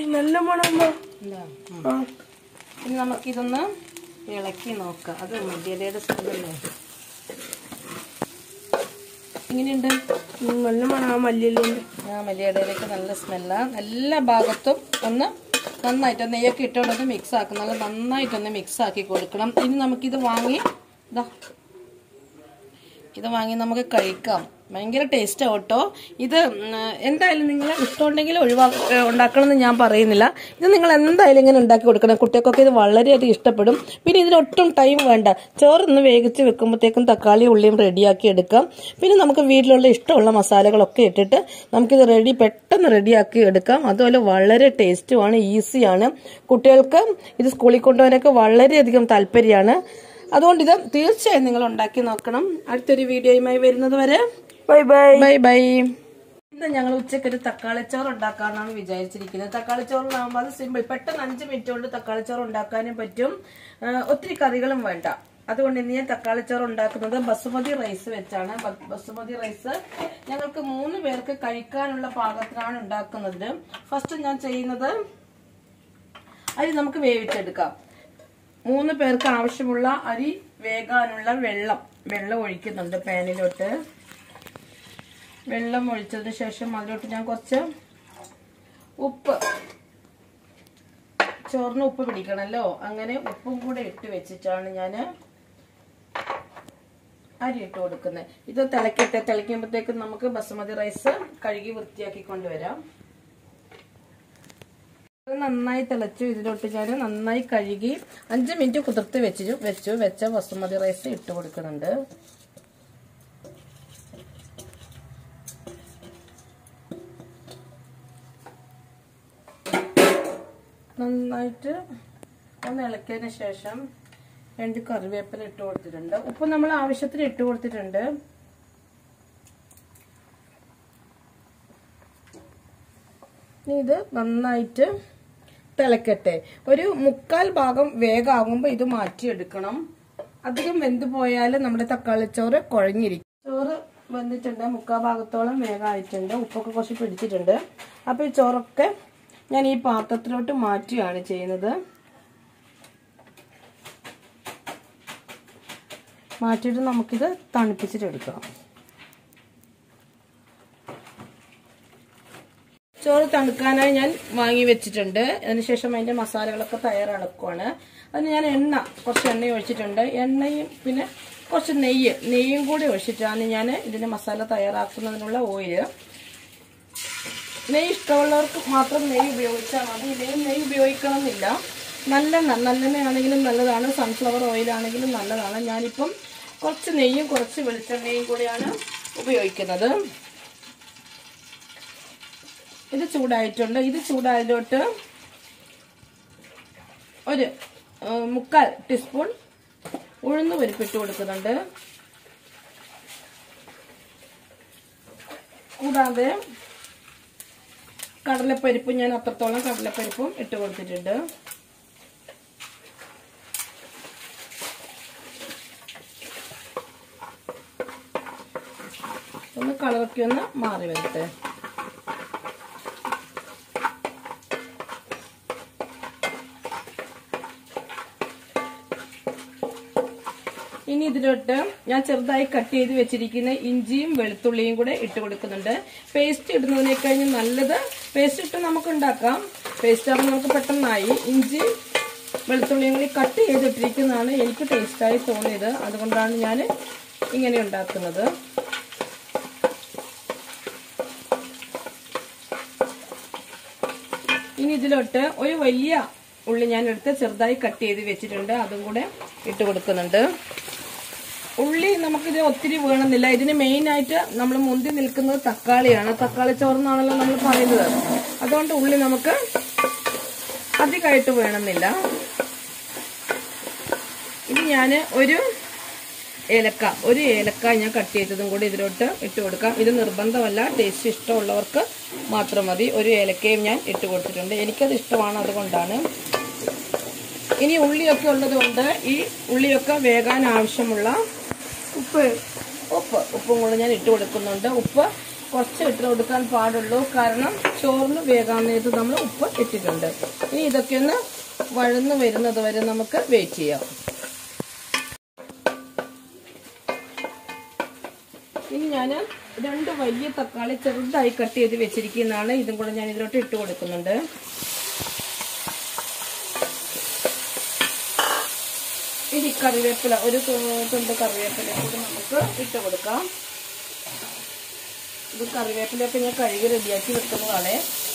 നല്ല മണമ്മ എന്താ ഉം. ആ ഇനി നമുക്കിതൊന്ന് ഇളക്കി നോക്കാം അത് മദ്യതയുടെ സ്മെല്ലല്ലേ ഇങ്ങനെയുണ്ട് ഉം, നല്ല മണം ആ മല്ലിയിലുണ്ട് ആ മല്ലിയിടയിലേക്ക് നല്ല സ്മെല്ലാണ് എല്ലാ ഭാഗത്തും ഒന്ന് നന്നായിട്ട് നെയ്യൊക്കെ ഇട്ടുകൊണ്ട് മിക്സ് ആക്കും നല്ല നന്നായിട്ടൊന്ന് മിക്സ് ആക്കി കൊടുക്കണം ഇനി നമുക്കിത് വാങ്ങി ഇതാ ഇത് വാങ്ങി നമുക്ക് കഴിക്കാം ഭയങ്കര ടേസ്റ്റ് കേട്ടോ ഇത് ഉം, എന്തായാലും നിങ്ങൾ ഇഷ്ടമുണ്ടെങ്കിൽ ഒഴിവാ ഏ, ഉണ്ടാക്കണമെന്ന് ഞാൻ പറയുന്നില്ല ഇത് നിങ്ങൾ എന്തായാലും ഇങ്ങനെ ഉണ്ടാക്കി കൊടുക്കണം കുട്ടികൾക്കൊക്കെ ഇത് വളരെയധികം ഇഷ്ടപ്പെടും പിന്നെ ഇതിനൊട്ടും ടൈം വേണ്ട ചോറൊന്ന് വേവിച്ച് വെക്കുമ്പോഴത്തേക്കും തക്കാളി ഉള്ളിയും റെഡിയാക്കി എടുക്കാം പിന്നെ നമുക്ക് വീട്ടിലുള്ള ഇഷ്ടമുള്ള മസാലകളൊക്കെ ഇട്ടിട്ട് നമുക്കിത് റെഡി പെട്ടെന്ന് റെഡിയാക്കി എടുക്കാം അതുപോലെ വളരെ ടേസ്റ്റുമാണ് ഈസിയാണ് കുട്ടികൾക്ക് ഇത് സ്കൂളിൽ കൊണ്ടുപോകാനൊക്കെ വളരെയധികം താല്പര്യമാണ് അതുകൊണ്ട് ഇത് തീർച്ചയായും നിങ്ങൾ ഉണ്ടാക്കി നോക്കണം അടുത്തൊരു വീഡിയോയുമായി വരുന്നത് വരെ ബൈ ബൈ ബൈ ബൈ ഇന്ന് ഞങ്ങൾ ഉച്ചയ്ക്ക് ഒരു തക്കാളിച്ചോറ് ഉണ്ടാക്കാനാണ് വിചാരിച്ചിരിക്കുന്നത് തക്കാളിച്ചോറിനാകുമ്പോൾ അത് സിമ്പിൾ പെട്ടെന്ന് അഞ്ച് മിനിറ്റ് കൊണ്ട് തക്കാളിച്ചോറ് ഉണ്ടാക്കാനും പറ്റും ആ, ഒത്തിരി കറികളും വേണ്ട അതുകൊണ്ട് ഇന്ന് ഞാൻ തക്കാളിച്ചോറ് ഉണ്ടാക്കുന്നത് ബസുമതി റൈസ് വെച്ചാണ് ബ- ബസുമതി റൈസ് ഞങ്ങൾക്ക് മൂന്ന് പേർക്ക് കഴിക്കാനുള്ള പാകത്തിനാണ് ഉണ്ടാക്കുന്നത് ഫസ്റ്റ് ഞാൻ ചെയ്യുന്നത് അരി നമുക്ക് വേവിച്ചെടുക്കാം മൂന്ന് പേർക്ക് ആവശ്യമുള്ള അരി വേകാനുള്ള വെള്ളം വെള്ളം ഒഴിക്കുന്നുണ്ട് പാനിലോട്ട് വെള്ളം ഒഴിച്ചതിന് ശേഷം അതിലോട്ട് ഞാൻ കുറച്ച് ഉപ്പ് ചോറിന് ഉപ്പ് പിടിക്കണമല്ലോ അങ്ങനെ ഉപ്പും കൂടെ ഇട്ട് വെച്ചിട്ടാണ് ഞാൻ അരി ഇട്ട് കൊടുക്കുന്നത് ഇത് തിളക്കട്ടെ തിളയ്ക്കുമ്പോഴത്തേക്കും നമുക്ക് ബസുമതി റൈസ് കഴുകി വൃത്തിയാക്കി കൊണ്ടുവരാം ഇത് നന്നായി തിളച്ചു ഇതിലോട്ട് ഞാൻ നന്നായി കഴുകി അഞ്ച് മിനിറ്റ് കുതിർത്ത് വെച്ചു വെച്ചു വെച്ച ബസുമതി റൈസ് ഇട്ട് കൊടുക്കുന്നുണ്ട് നന്നായിട്ട് ഒന്ന് ഇളക്കിയതിന് ശേഷം രണ്ട് കറിവേപ്പില ഇട്ട് കൊടുത്തിട്ടുണ്ട് ഉപ്പ് നമ്മൾ ആവശ്യത്തിന് ഇട്ട് കൊടുത്തിട്ടുണ്ട് ഇനി ഇത് നന്നായിട്ട് തിളക്കട്ടെ ഒരു മുക്കാൽ ഭാഗം വേഗമാകുമ്പോൾ ഇത് മാറ്റിയെടുക്കണം അധികം വെന്ത് പോയാൽ നമ്മുടെ തക്കാളിച്ചോറ് കുഴഞ്ഞിരിക്കും ചോറ് വെന്തിട്ടുണ്ട് മുക്കാൽ ഭാഗത്തോളം വേഗമായിട്ടുണ്ട് ഉപ്പൊക്കെ കുറച്ച് പിടിച്ചിട്ടുണ്ട് അപ്പോൾ ഈ ചോറൊക്കെ ഞാൻ ഈ പാത്രത്തിലോട്ട് മാറ്റുകയാണ് ചെയ്യുന്നത് മാറ്റിയിട്ട് നമുക്കിത് തണുപ്പിച്ചിട്ടെടുക്കാം ചോറ് തണുക്കാനായി ഞാൻ വാങ്ങി വെച്ചിട്ടുണ്ട് അതിനുശേഷം അതിന്റെ മസാലകളൊക്കെ തയ്യാറെടുക്കുവാണ് അതിന് ഞാൻ എണ്ണ കുറച്ച് എണ്ണ ഒഴിച്ചിട്ടുണ്ട് എണ്ണയും പിന്നെ കുറച്ച് നെയ്യ് നെയ്യും കൂടി ഒഴിച്ചിട്ടാണ് ഞാൻ ഇതിന്റെ മസാല തയ്യാറാക്കുന്നതിനുള്ള ഓയില് നെയ്യ് ഇഷ്ടമുള്ളവർക്ക് മാത്രം നെയ്യ് ഉപയോഗിച്ചാൽ മതി ഇല്ലെങ്കിൽ നെയ്യ് ഉപയോഗിക്കണമെന്നില്ല നല്ലെണ്ണ നല്ലെണ്ണയാണെങ്കിലും നല്ലതാണ് സൺഫ്ലവർ ഓയിലാണെങ്കിലും നല്ലതാണ് ഞാനിപ്പം കുറച്ച് നെയ്യും കുറച്ച് വെളിച്ചെണ്ണയും കൂടിയാണ് ഉപയോഗിക്കുന്നത് ഇത് ചൂടായിട്ടുണ്ട് ഇത് ചൂടായതിലോട്ട് ഒരു ആ, മുക്കാൽ ടീസ്പൂൺ ഉഴുന്ന് പരിപ്പിട്ട് കൊടുക്കുന്നുണ്ട് കൂടാതെ കടലപ്പരിപ്പും ഞാൻ അത്രത്തോളം കടലപ്പരിപ്പും ഇട്ട് കൊടുത്തിട്ടുണ്ട് ഒന്ന് കളറൊക്കെ ഒന്ന് മാറി വരട്ടെ ഇനി ഇതിലോട്ട് ഞാൻ ചെറുതായി കട്ട് ചെയ്ത് വെച്ചിരിക്കുന്ന ഇഞ്ചിയും വെളുത്തുള്ളിയും കൂടെ ഇട്ട് കൊടുക്കുന്നുണ്ട് പേസ്റ്റ് ഇടുന്നതിനേക്കഴിഞ്ഞ് നല്ലത് പേസ്റ്റ് ഇട്ട് നമുക്ക് ഉണ്ടാക്കാം പേസ്റ്റ് ആകുമ്പോൾ നമുക്ക് പെട്ടെന്നായി ഇഞ്ചി വെളുത്തുള്ളിയും കൂടി കട്ട് ചെയ്തിട്ടിരിക്കുന്നതാണ് എനിക്ക് ടേസ്റ്റായി തോന്നിയത് അതുകൊണ്ടാണ് ഞാൻ ഇങ്ങനെ ഉണ്ടാക്കുന്നത് ഇനി ഇതിലോട്ട് ഒരു വലിയ ഉള്ളി ഞാൻ എടുത്ത് ചെറുതായി കട്ട് ചെയ്ത് വെച്ചിട്ടുണ്ട് അതും കൂടെ ഇട്ട് കൊടുക്കുന്നുണ്ട് ഉള്ളി നമുക്കിത് ഒത്തിരി വേണമെന്നില്ല ഇതിന് മെയിൻ ആയിട്ട് നമ്മൾ മുന്തി നിൽക്കുന്നത് തക്കാളിയാണ് തക്കാളി ചോറെന്നാണല്ലോ നമ്മൾ പറയുന്നത് അതുകൊണ്ട് ഉള്ളി നമുക്ക് അധികമായിട്ട് വേണമെന്നില്ല ഇത് ഞാൻ ഒരു ഏലക്ക ഒരു ഏലക്ക ഞാൻ കട്ട് ചെയ്തതും കൂടി ഇതിലോട്ട് ഇട്ട് കൊടുക്കാം ഇത് നിർബന്ധമല്ല ടേസ്റ്റ് ഇഷ്ടമുള്ളവർക്ക് മാത്രം മതി ഒരു ഏലക്കയും ഞാൻ ഇട്ട് കൊടുത്തിട്ടുണ്ട് എനിക്കത് ഇഷ്ടമാണ് അതുകൊണ്ടാണ് ഇനി ഉള്ളിയൊക്കെ ഉള്ളതുകൊണ്ട് ഈ ഉള്ളിയൊക്കെ വേകാൻ ആവശ്യമുള്ള ഉപ്പ് ഉപ്പ് ഉപ്പും കൂടെ ഞാൻ ഇട്ട് കൊടുക്കുന്നുണ്ട് ഉപ്പ് കുറച്ച് ഇട്ട് കൊടുക്കാൻ പാടുള്ളൂ കാരണം ചോറിന് വേകാൻ നേരത്ത് നമ്മൾ ഉപ്പ് ഇട്ടിട്ടുണ്ട് ഇനി ഇതൊക്കെ ഒന്ന് വഴന്ന് വരുന്നത് വരെ നമുക്ക് വെയിറ്റ് ചെയ്യാം ഇനി ഞാൻ രണ്ട് വലിയ തക്കാളി ചെറുതായി കട്ട് ചെയ്ത് വെച്ചിരിക്കുന്നതാണ് ഇതും കൂടെ ഞാൻ ഇതിലോട്ട് ഇട്ട് കൊടുക്കുന്നുണ്ട് ഇനി കറിവേപ്പില ഒരു തു- തുണ്ട് കറിവേപ്പില കൂടി നമുക്ക് ഇട്ട് കൊടുക്കാം ഇത് കറിവേപ്പിലൊക്കെ ഞാൻ കഴുകി റെഡിയാക്കി വെക്കുന്നതാണ്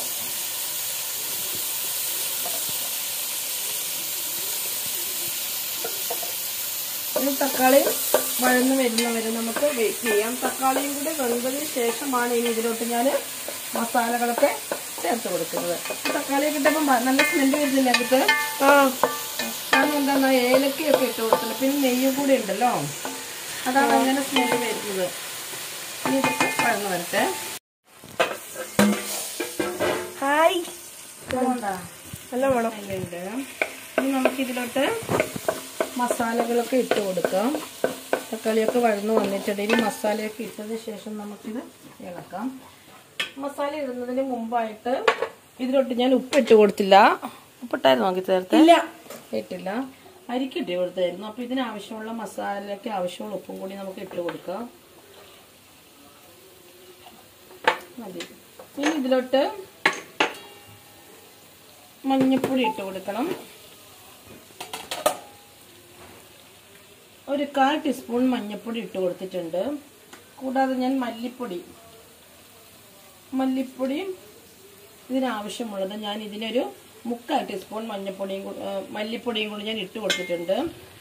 ഇനി തക്കാളി വഴന്ന് വരുന്നവരെ നമുക്ക് വെയിറ്റ് ചെയ്യാം തക്കാളിയും കൂടി വെന്തതിന് ശേഷമാണ് ഇനി ഇതിലോട്ട് ഞാൻ മസാലകളൊക്കെ ചേർത്ത് കൊടുക്കുന്നത് ഈ തക്കാളിയൊക്കെ ഇട്ടപ്പം ഭ- നല്ല സ്മെല്ല് വരുന്നില്ല അകത്ത് ആ കാരണം എന്താ ഏലക്കയൊക്കെ ഇട്ട് കൊടുത്തില്ല പിന്നെ നെയ്യും കൂടി ഉണ്ടല്ലോ അതാണ് അങ്ങനെ സ്മെല്ല് വരുന്നത് ഇനി ഇതൊക്കെ വഴന്ന് വരട്ടെ ഹായ് അതുകൊണ്ടാ നല്ല വേണം ഉണ്ട് ഇനി നമുക്കിതിലോട്ട് മസാലകളൊക്കെ ഇട്ട് കൊടുക്കാം തക്കാളിയൊക്കെ വഴന്ന് വന്നിട്ടുണ്ട് ഇനി മസാലയൊക്കെ ഇട്ടതിന് ശേഷം നമുക്കിത് ഇളക്കാം മസാല ഇടുന്നതിന് മുമ്പായിട്ട് ഇതിലോട്ട് ഞാൻ ഉപ്പ് ഇട്ട് കൊടുത്തില്ല ഉപ്പിട്ടായിരുന്നു നോക്കി ചേർത്ത് ഇല്ല ഇട്ടില്ല അരിക്ക് ഇട്ട് കൊടുത്തായിരുന്നു അപ്പൊ ഇതിന് ആവശ്യമുള്ള മസാലയ്ക്ക് ആവശ്യമുള്ള ഉപ്പും കൂടി നമുക്ക് ഇട്ട് കൊടുക്കാം മതി ഇനി ഇതിലോട്ട് മഞ്ഞപ്പൊടി ഇട്ട് കൊടുക്കണം ഒരു കാൽ ടീസ്പൂൺ മഞ്ഞപ്പൊടി ഇട്ട് കൊടുത്തിട്ടുണ്ട് കൂടാതെ ഞാൻ മല്ലിപ്പൊടി മല്ലിപ്പൊടിയും ഇതിനാവശ്യമുള്ളത് ഞാൻ ഇതിനൊരു മുക്കാൽ ടീസ്പൂൺ മഞ്ഞപ്പൊടിയും കൂ- ഏ, മല്ലിപ്പൊടിയും കൂടി ഞാൻ ഇട്ട് കൊടുത്തിട്ടുണ്ട്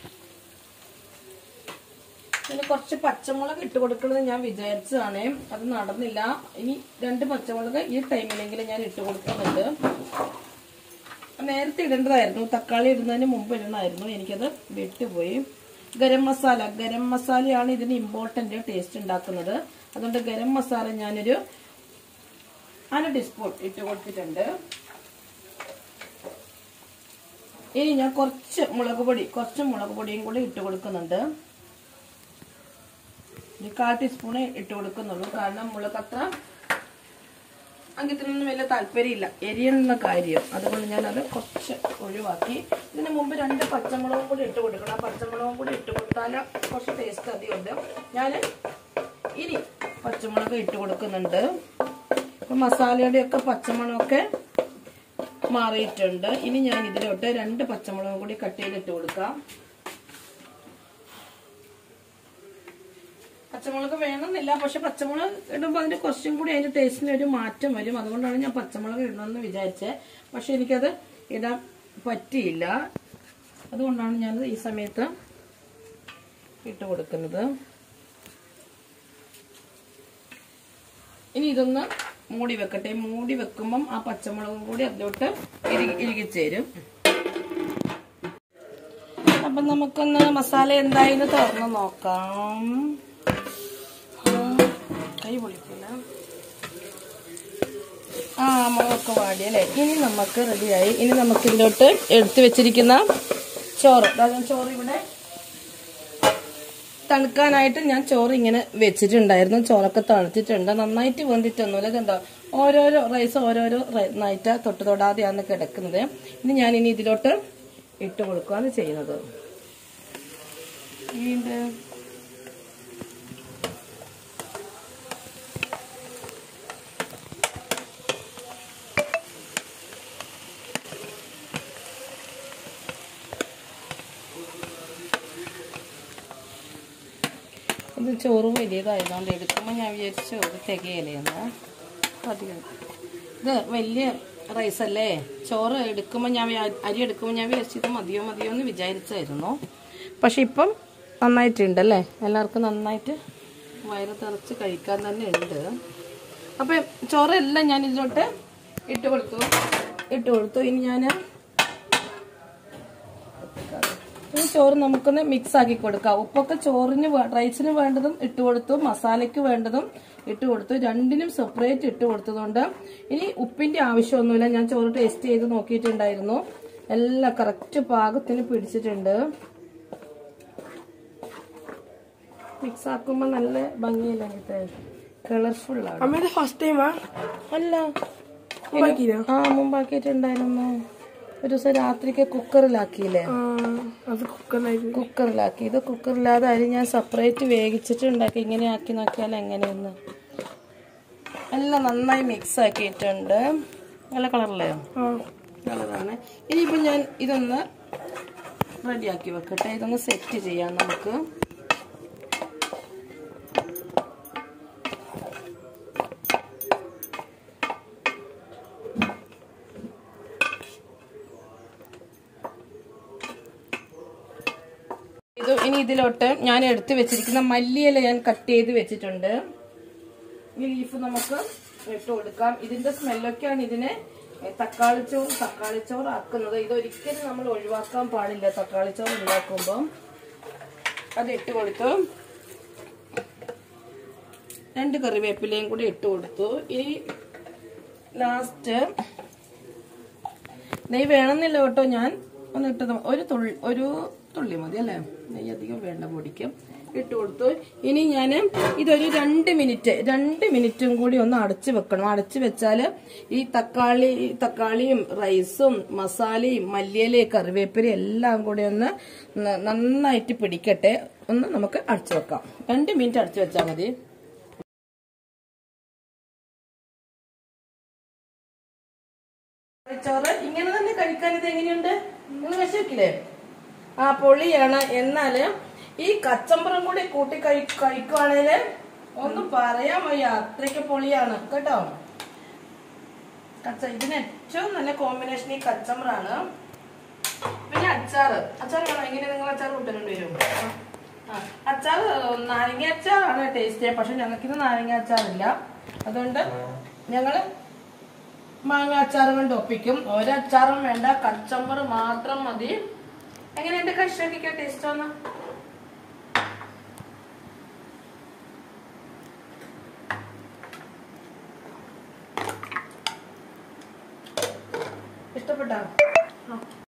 പിന്നെ കുറച്ച് പച്ചമുളക് ഇട്ട് കൊടുക്കണമെന്ന് ഞാൻ വിചാരിച്ചതാണ് അത് നടന്നില്ല ഇനി രണ്ട് പച്ചമുളക് ഈ ടൈമിലെങ്കിലും ഞാൻ ഇട്ട് കൊടുക്കുന്നുണ്ട് നേരത്തെ ഇടേണ്ടതായിരുന്നു തക്കാളി ഇടുന്നതിന് മുമ്പ് ഇടണമായിരുന്നു എനിക്കത് വിട്ടുപോയി ഗരം മസാല ഗരം മസാലയാണ് ഇതിന് ഇമ്പോർട്ടന്റ് ടേസ്റ്റ് ഉണ്ടാക്കുന്നത് അതുകൊണ്ട് ഗരം മസാല ഞാനൊരു അര ടീസ്പൂൺ ഇട്ട് കൊടുത്തിട്ടുണ്ട് ഇനി ഞാൻ കുറച്ച് മുളക് പൊടി കുറച്ച് മുളക് പൊടിയും കൂടി ഇട്ട് കൊടുക്കുന്നുണ്ട് ഒരു കാൽ ടീസ്പൂണേ ഇട്ട് കൊടുക്കുന്നുള്ളൂ കാരണം മുളക് അത്ര അങ്ങനത്തിനൊന്നും വലിയ താല്പര്യമില്ല എരിയുന്ന കാര്യം അതുകൊണ്ട് ഞാൻ അത് കുറച്ച് ഒഴിവാക്കി ഇതിന് മുമ്പ് രണ്ട് പച്ചമുളകും കൂടി ഇട്ട് കൊടുക്കണം ആ പച്ചമുളകും കൂടി ഇട്ട് കൊടുത്താൽ കുറച്ച് ടേസ്റ്റ് അധികമുണ്ട് ഞാൻ ഇനി പച്ചമുളക് ഇട്ട് കൊടുക്കുന്നുണ്ട് അപ്പൊ മസാലയുടെ ഒക്കെ പച്ചമുളകൊക്കെ മാറിയിട്ടുണ്ട് ഇനി ഞാൻ ഇതിലോട്ട് രണ്ട് പച്ചമുളകും കൂടി കട്ട് ചെയ്തിട്ട് കൊടുക്കാം പച്ചമുളക് വേണമെന്നില്ല പക്ഷെ പച്ചമുളക് ഇടുമ്പോൾ അതിന് കുറച്ചും കൂടി അതിന്റെ ടേസ്റ്റിന് ഒരു മാറ്റം വരും അതുകൊണ്ടാണ് ഞാൻ പച്ചമുളക് ഇടണമെന്ന് വിചാരിച്ചത് പക്ഷെ എനിക്കത് ഇടാൻ പറ്റിയില്ല അതുകൊണ്ടാണ് ഞാൻ ഈ സമയത്ത് ഇട്ട് കൊടുക്കുന്നത് ഇനി ഇതൊന്ന് മൂടി വെക്കട്ടെ മൂടി വെക്കുമ്പം ആ പച്ചമുളകും കൂടി അതിലോട്ട് ഇറുകി ഇറുകിച്ചേരും അപ്പം നമുക്കൊന്ന് മസാല എന്തായെന്ന് തുറന്ന് നോക്കാം ആ, കൈ പൊളിക്കില്ല ആ മുളകൊക്കെ വാടി അല്ലേ ഇനി നമുക്ക് റെഡിയായി ഇനി നമുക്ക് ഇതിലോട്ട് എടുത്തു വെച്ചിരിക്കുന്ന ചോറ് അതായത് ചോറ് ഇവിടെ തണുക്കാനായിട്ട് ഞാൻ ചോറ് ഇങ്ങനെ വെച്ചിട്ടുണ്ടായിരുന്നു ചോറൊക്കെ തണുത്തിട്ടുണ്ട് നന്നായിട്ട് വെന്തിട്ടൊന്നുമില്ല ഇതെന്താ ഓരോരോ റൈസ് ഓരോരോ നൈറ്റ് തൊട്ട് തൊടാതെയാണ് കിടക്കുന്നത് ഇനി ഞാൻ ഇനി ഇതിലോട്ട് ഇട്ട് കൊടുക്കുകയാണ് ചെയ്യുന്നത് വീണ്ടും ഇത് ചോറ് വലിയതായതുകൊണ്ട് എടുക്കുമ്പോൾ ഞാൻ വിചാരിച്ചു ചോറ് തികയല്ലേന്ന് അധികം ഇത് വലിയ റൈസ് അല്ലേ ചോറ് എടുക്കുമ്പോൾ ഞാൻ വിചാ- അരി എടുക്കുമ്പോൾ ഞാൻ വിചാരിച്ചു ഇത് മതിയോ മതിയോ എന്ന് വിചാരിച്ചായിരുന്നു പക്ഷെ ഇപ്പം നന്നായിട്ടുണ്ടല്ലേ എല്ലാവർക്കും നന്നായിട്ട് വയറ് തെറച്ച് കഴിക്കാൻ തന്നെ ഉണ്ട് അപ്പം ചോറെല്ലാം ഞാൻ ഇതിലോട്ട് ഇട്ട് കൊടുത്തു ഇട്ട് കൊടുത്തു ഇനി ഞാൻ ഈ ചോറ് നമുക്കൊന്ന് മിക്സ് ആക്കി കൊടുക്കാം ഉപ്പൊക്കെ ചോറിന് വേ- റൈസിന് വേണ്ടതും ഇട്ട് കൊടുത്തു മസാലയ്ക്ക് വേണ്ടതും ഇട്ട് കൊടുത്തു രണ്ടിനും സെപ്പറേറ്റ് ഇട്ട് കൊടുത്തതുകൊണ്ട് ഇനി ഉപ്പിന്റെ ആവശ്യമൊന്നുമില്ല ഞാൻ ചോറ് ടേസ്റ്റ് ചെയ്ത് നോക്കിയിട്ടുണ്ടായിരുന്നു എല്ലാം കറക്റ്റ് പാകത്തിന് പിടിച്ചിട്ടുണ്ട് മിക്സ് ആക്കുമ്പോൾ നല്ല ഭംഗിയില്ല ഇത് കളർഫുൾ ആണ് അമ്മ ഇത് ഫസ്റ്റ് ടൈമാ അല്ല ഉണ്ടാക്കിയോ ആ മുമ്പാക്കിയിട്ടുണ്ടായിരുന്നു ഒരു ദിവസം രാത്രിക്ക് കുക്കറിലാക്കിയില്ലേ ആ അത് കുക്കറിലായിരുന്നു കുക്കറിലാക്കി ഇത് കുക്കറിലാതെ അരി ഞാൻ സെപ്പറേറ്റ് വേവിച്ചിട്ട് ഉണ്ടാക്കി ഇങ്ങനെ ആക്കി നോക്കിയാൽ എങ്ങനെയെന്ന് എല്ലാം നന്നായി മിക്സ് ആക്കിയിട്ടുണ്ട് നല്ല കളറല്ലേ ആ കളറാണ് ഇനിയിപ്പോൾ ഞാൻ ഇതൊന്ന് റെഡിയാക്കി വെക്കട്ടെ ഇതൊന്ന് സെറ്റ് ചെയ്യാം നമുക്ക് ഇത് ഇനി ഇതിലോട്ട് ഞാൻ എടുത്തു വെച്ചിരിക്കുന്ന മല്ലിയില ഞാൻ കട്ട് ചെയ്ത് വെച്ചിട്ടുണ്ട് ഈ ലീഫ് നമുക്ക് ഇട്ട് കൊടുക്കാം ഇതിന്റെ സ്മെല്ലൊക്കെയാണ് ഇതിനെ തക്കാളിച്ചോറ് തക്കാളിച്ചോറ് ആക്കുന്നത് ഇതൊരിക്കലും നമ്മൾ ഒഴിവാക്കാൻ പാടില്ല തക്കാളിച്ചോറ് ഉണ്ടാക്കുമ്പോൾ അത് ഇട്ട് കൊടുത്തു രണ്ട് കറിവേപ്പിലയും കൂടി ഇട്ട് കൊടുത്തു ഇനി ലാസ്റ്റ് നെയ്യ് വേണമെന്നില്ല കേട്ടോ ഞാൻ ഒന്ന് ഇട്ടത് ഒരു തുള്ളി ഒരു തുള്ളി മതി അല്ലേ നെയ്യ് അധികം വേണ്ട പൊടിക്ക് ഇട്ട് കൊടുത്തു ഇനി ഞാൻ ഇതൊരു രണ്ട് മിനിറ്റ് രണ്ട് മിനിറ്റും കൂടി ഒന്ന് അടച്ചു വെക്കണം അടച്ചു വെച്ചാൽ ഈ തക്കാളി തക്കാളിയും റൈസും മസാലയും മല്ലിയിലയും കറിവേപ്പിലയും എല്ലാം കൂടി ഒന്ന് ന- നന്നായിട്ട് പിടിക്കട്ടെ ഒന്ന് നമുക്ക് അടച്ചു വെക്കാം രണ്ട് മിനിറ്റ് അടച്ചു വെച്ചാൽ മതി ചോറ് ഇങ്ങനെ തന്നെ കഴിക്കാൻ ഇത് എങ്ങനെയുണ്ട് നിങ്ങൾ വിശക്കില്ലേ ആ പൊളിയാണ് എന്നാല് ഈ കച്ചമ്പറും കൂടി കൂട്ടി കഴി കഴിക്കുവാണേല് ഒന്നും പറയാൻ വയ്യ അത്രയ്ക്ക് പൊളിയാണ് കേട്ടോ കച്ച ഇതിന് ഏറ്റവും നല്ല കോമ്പിനേഷൻ ഈ കച്ചമ്പറാണ് പിന്നെ അച്ചാറ് അച്ചാർ വേണം എങ്ങനെ നിങ്ങൾ അച്ചാർ കൂട്ടുന്നുണ്ട് വരും ആ അച്ചാർ നാരങ്ങ അച്ചാറാണ് ടേസ്റ്റ് പക്ഷെ ഞങ്ങൾക്കിത് നാരങ്ങ അച്ചാറില്ല അതുകൊണ്ട് ഞങ്ങള് മാങ്ങ അച്ചാറും കൊണ്ട് ഒപ്പിക്കും ഒരു അച്ചാറും വേണ്ട കച്ചമ്പർ മാത്രം മതി എങ്ങനെയുണ്ട് കഷ്ണക്കിക്കോ ടേസ്റ്റ് ഒന്ന് ഇഷ്ടപ്പെട്ടോ